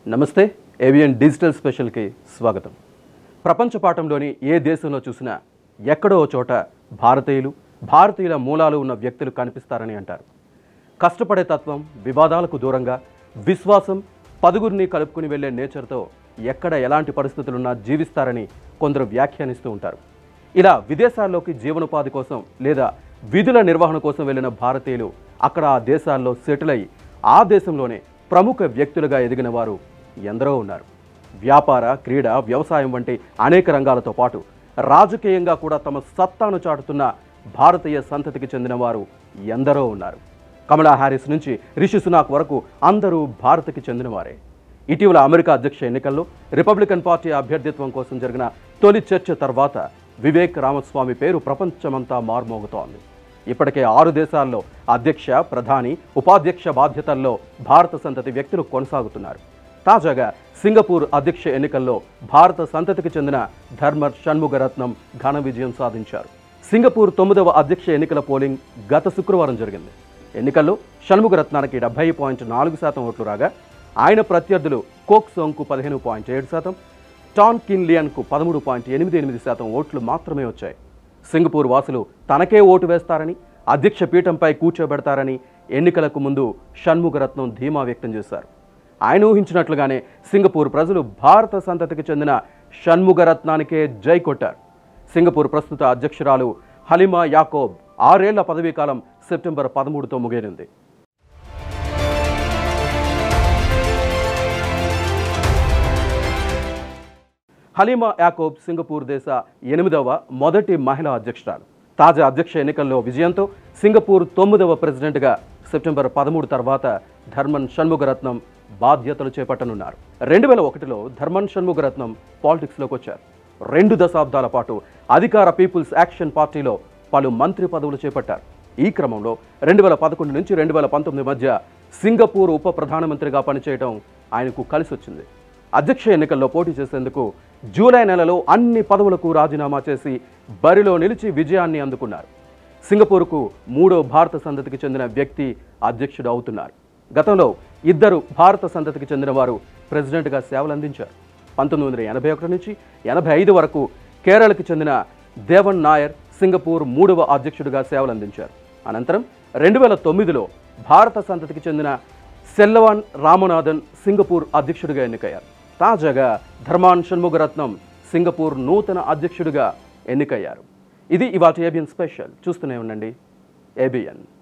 నమస్తే avian digital స్పెషల్కి స్వాగతం ప్రపంచ పాఠంలోని ఏ దేశంలో చూసినా ఎక్కడో ఓ చోట భారతీయులు భారతీయుల మూలాలు ఉన్న వ్యక్తులు కనిపిస్తారని అంటారు కష్టపడే తత్వం వివాదాలకు దూరంగా విశ్వాసం పదుగురిని కలుపుకుని వెళ్లే నేచర్తో ఎక్కడ ఎలాంటి పరిస్థితులున్నా జీవిస్తారని కొందరు వ్యాఖ్యానిస్తూ ఉంటారు ఇలా విదేశాల్లోకి జీవనోపాధి కోసం లేదా విధుల నిర్వహణ కోసం వెళ్ళిన భారతీయులు అక్కడ ఆ దేశాల్లో సెటిల్ అయి ఆ దేశంలోనే ప్రముఖ వ్యక్తులుగా ఎదిగిన వారు ఎందరో ఉన్నారు వ్యాపార క్రీడ వ్యవసాయం వంటి అనేక రంగాలతో పాటు రాజకీయంగా కూడా తమ సత్తాను చాటుతున్న భారతీయ సంతతికి చెందిన వారు ఎందరో ఉన్నారు కమలా హ్యారిస్ నుంచి రిషి సునాక్ వరకు అందరూ భారత్కి చెందినవారే ఇటీవల అమెరికా అధ్యక్ష ఎన్నికల్లో రిపబ్లికన్ పార్టీ అభ్యర్థిత్వం కోసం జరిగిన తొలి చర్చ తర్వాత వివేక్ రామస్వామి పేరు ప్రపంచమంతా మార్మోగుతోంది ఇప్పటికే ఆరు దేశాల్లో అధ్యక్ష ప్రధాని ఉపాధ్యక్ష బాధ్యతల్లో భారత సంతతి వ్యక్తులు కొనసాగుతున్నారు తాజాగా సింగపూర్ అధ్యక్ష ఎన్నికల్లో భారత సంతతికి చెందిన ధర్మర్ షణ్ముగరత్నం ఘన విజయం సాధించారు సింగపూర్ తొమ్మిదవ అధ్యక్ష ఎన్నికల పోలింగ్ గత శుక్రవారం జరిగింది ఎన్నికల్లో షణ్ముగరత్నానికి డెబ్బై పాయింట్ నాలుగు శాతం ఓట్లు రాగా ఆయన ప్రత్యర్థులు కోక్ సోంగ్కు పదిహేను పాయింట్ ఏడు శాతం టాన్ కిన్లియన్కు పదమూడు పాయింట్ ఎనిమిది ఎనిమిది శాతం ఓట్లు మాత్రమే వచ్చాయి సింగపూర్ వాసులు తనకే ఓటు వేస్తారని అధ్యక్ష పీఠంపై కూర్చోబెడతారని ఎన్నికలకు ముందు షణ్ముగరత్నం ధీమా వ్యక్తం చేశారు ఆయన ఊహించినట్లుగానే సింగపూర్ ప్రజలు భారత సంతతికి చెందిన షణ్ముగరత్నానికే జై కొట్టారు సింగపూర్ ప్రస్తుత అధ్యక్షురాలు హలిమా యాకోబ్ ఆరేళ్ల పదవీకాలం సెప్టెంబర్ పదమూడుతో ముగిరింది హలీమా యాకోబ్ సింగపూర్ దేశ ఎనిమిదవ మొదటి మహిళా అధ్యక్షురాలు తాజా అధ్యక్ష ఎన్నికల్లో విజయంతో సింగపూర్ తొమ్మిదవ ప్రెసిడెంట్గా సెప్టెంబర్ పదమూడు తర్వాత ధర్మన్ షణ్ముగరత్నం బాధ్యతలు చేపట్టనున్నారు రెండు వేల ఒకటిలో ధర్మన్ షణ్ముగరత్నం పాలిటిక్స్లోకి వచ్చారు రెండు దశాబ్దాల పాటు అధికార పీపుల్స్ యాక్షన్ పార్టీలో పలు మంత్రి పదవులు చేపట్టారు ఈ క్రమంలో రెండు వేల పదకొండు నుంచి రెండు వేల పంతొమ్మిది మధ్య సింగపూర్ ఉప ప్రధానమంత్రిగా పనిచేయడం ఆయనకు కలిసి వచ్చింది అధ్యక్ష ఎన్నికల్లో పోటీ చేసేందుకు జూలై నెలలో అన్ని పదవులకు రాజీనామా చేసి బరిలో నిలిచి విజయాన్ని అందుకున్నారు సింగపూర్కు మూడో భారత సంతతికి చెందిన వ్యక్తి అధ్యక్షుడు అవుతున్నారు గతంలో ఇద్దరు భారత సంతతికి చెందిన వారు ప్రెసిడెంట్గా సేవలందించారు పంతొమ్మిది వందల ఎనభై ఒకటి నుంచి ఎనభై ఐదు వరకు కేరళకి చెందిన దేవన్ నాయర్ సింగపూర్ మూడవ అధ్యక్షుడిగా సేవలందించారు అనంతరం రెండు వేల తొమ్మిదిలో భారత సంతతికి చెందిన సెల్లవాన్ రామనాథన్ సింగపూర్ అధ్యక్షుడిగా ఎన్నికయ్యారు తాజాగా ధర్మాన్ షణ్ముగరత్నం సింగపూర్ నూతన అధ్యక్షుడిగా ఎన్నికయ్యారు ఇది ఇవాటి ఏబిఎన్ స్పెషల్ చూస్తూనే ఉండండి ఏబిఎన్